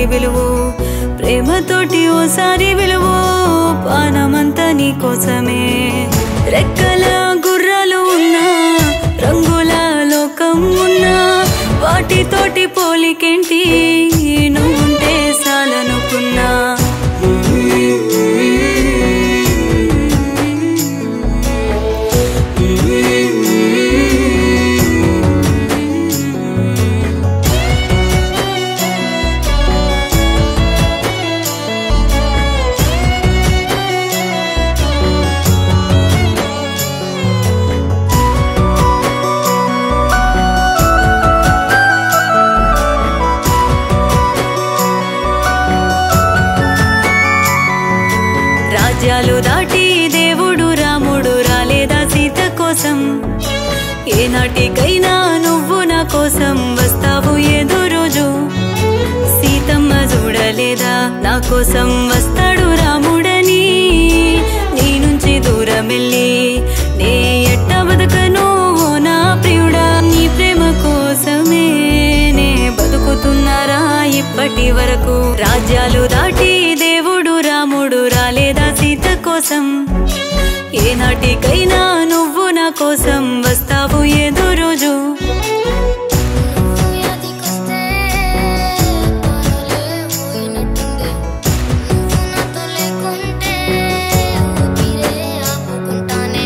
విలువు ప్రేమతోటి ఓసారి విలువు పానమంతా నీ కోసమే రెక్కల గుర్రాలు ఉన్నా రంగుల లోకం ఉన్నా వాటితోటి పోలికేంటి నువ్వుంటే సాలనుకున్నా రాజ్యాలు దాటి దేవుడు రాముడు రాలేదా సీత కోసం ఏనాటికైనా నువ్వు నా కోసం వస్తావు ఏదో రోజు సీతమ్మ చూడలేదా నా కోసం వస్తాడు రాముడని నీ నుంచి దూరం వెళ్ళి నే ఎట్ట బతకను ఓ నా ప్రియుడా నీ ప్రేమ కోసమే నే బతుకుతున్నారా ఇప్పటి వరకు రాజ్యాలు దాటి దేవుడు రాముడు రాలేదా సీత కోసం ఏనాటికైనా నువ్వు నా కోసం వస్తావు ఏదో రోజు నువ్వు యాదికొస్తే పనులే పోయినట్టుంది నువ్వు నాతో లేకుంటే ఊపిరే ఆపుకుంటానే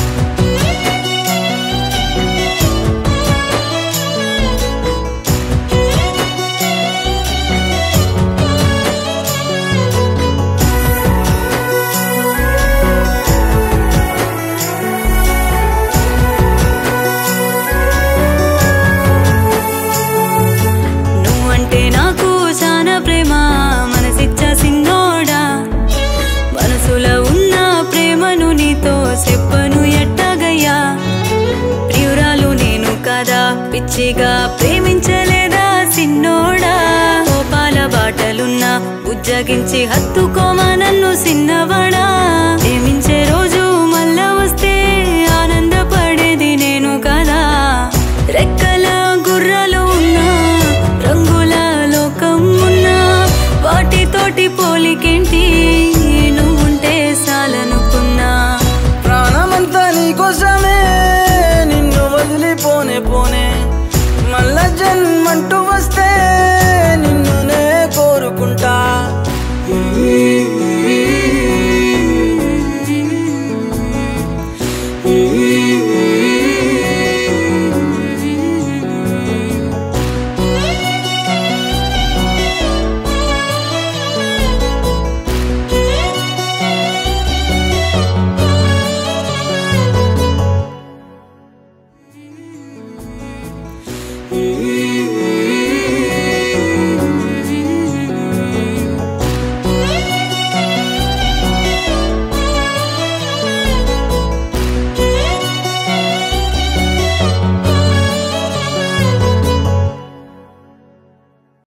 నువ్వంటే నాకు చాలా ప్రేమ మనసిచ్చా సిన్నోడా మనసులో ఉన్న ప్రేమను నీతో చెప్పను ఎట్టగయ్యా ప్రియురాలు నేను కదా పిచ్చిగా ప్రేమించలేదా సిన్నోడా కోపాల బాటలున్నా ఉజ్జగించి హత్తుకోమా నన్ను సిన్నవాడా ప్రేమించే రోజు మళ్ళా వస్తే ఆనందపడేది నేను కదా రెక్కల గుర్రాలు ఉన్నా రంగుల లోకం ఉన్నా వాటితోటి పోలికే